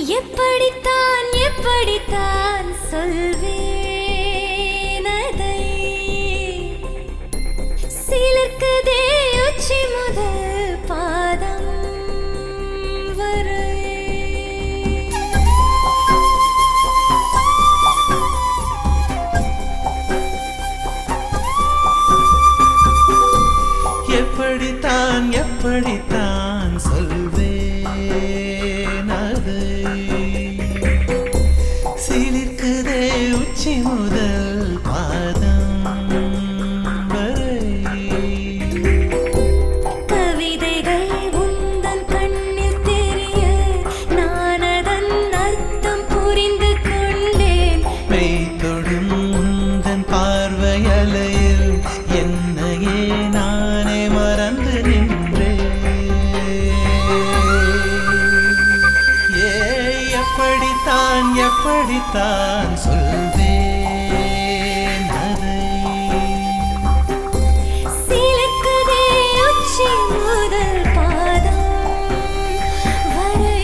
எப்படித்தான் எப்படித்தான் சொல்வேன் அதை சிலிர்க்குதே உச்சி முதல் பாதம் வரை எப்படித்தான் எப்படித்தான் சொல்வேன் அதை சிலிர்க்குதே உச்சி முதல் பாதம் வரை கவிதைகள் உந்தன் கண்ணில் தெரிய நான் அதன் அர்த்தம் புரிந்து கொண்டேன் மெய்தொடும் உந்தன் பார்வையலையில் என்னையே நானே மறந்து நின்றேன் ஏ எப்படித்தான் எப்படித்தான் சொல்வேன் அதை சிலிர்க்குதே உச்சி முதல் பாதம் வரை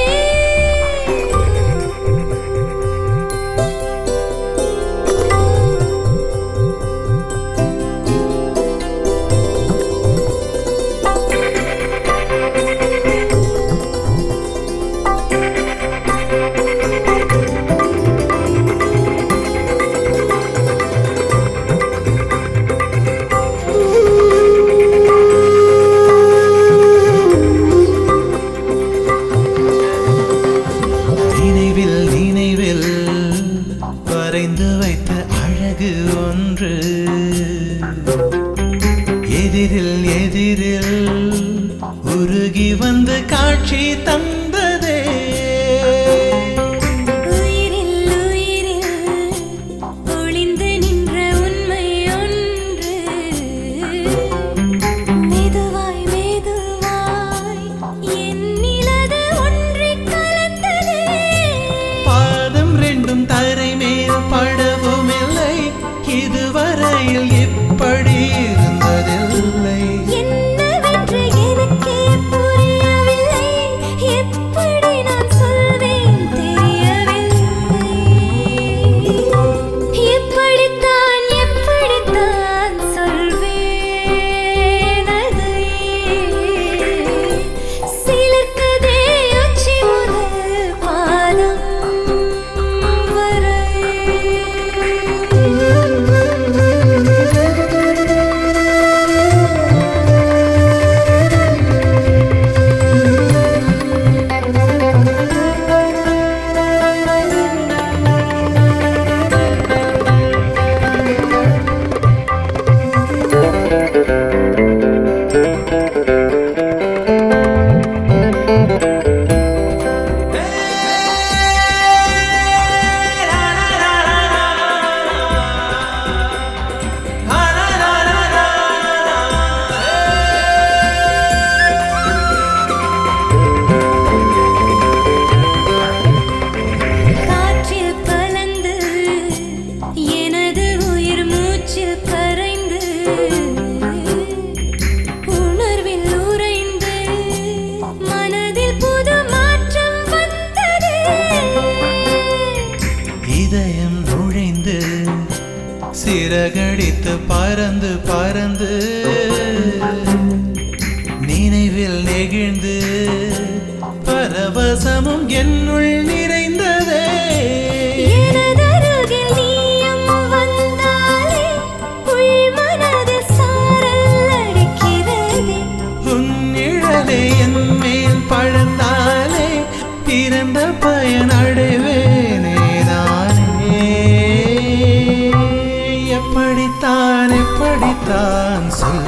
நினைவில் நினைவில் வரைந்து வைத்த அழகு ஒன்று எதிரில் எதிரில் உருகி வந்து காட்சி தந்ததே உயிரில் உயிரில் ஒளிந்து நின்ற உண்மை ஒன்று மெதுவாய் மெதுவாய் என்னிலது ஒன்றிக் கலந்ததே பாதம் ரெண்டும் தரை மேல் படவும் இல்லை இதுவரையில் இப்படி இருந்ததில்லை என்னவென்று எனக்கே புரியவில்லை எப்படி நான் சொல்வேன் தெரியவில்லை எப்படித்தான் எப்படித்தான் சொல்வேன் அதை சிலிர்க்குதே உச்சி முதல் பாதம் காற்றில் கலந்து எனது உயிர் மூச்சில் கரைந்து உணர்வில் உறைந்து மனதில் புது மாற்றம் வந்தது இதயம் நுழைந்து சிறகடித்து பறந்து பறந்து நினைவில் நெகிழ்ந்து பரவசமும் என்னுள் நிறைந்ததே எனதருகில் நீயும் வந்தாலே உள் மனதில் சாரல் அடிக்கிறதே உன் நிழலே என் மேல் பழந்தாலே பிறந்த பயன் அடைவேனே நானே எப்படித்தான் எப்படித்தான்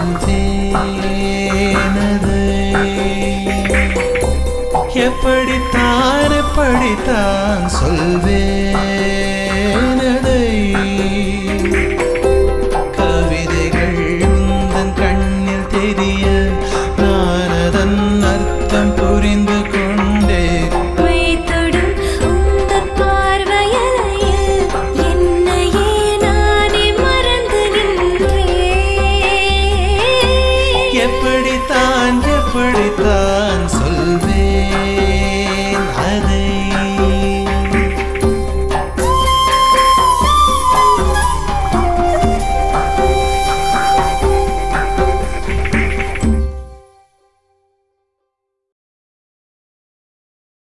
சொல்வேனது எப்படித்தான் எப்படித்தான் சொல்வேனதை கவிதைகள் உந்தன் கண்ணில் தெரிய நான் அதன் அர்த்தம் புரிந்து கொண்டேன் மெய்தொடும் உந்தன் பார்வையலையில் என்னையே நானே மறந்து நின்றேன் எப்படித்தான் எப்படித்தான்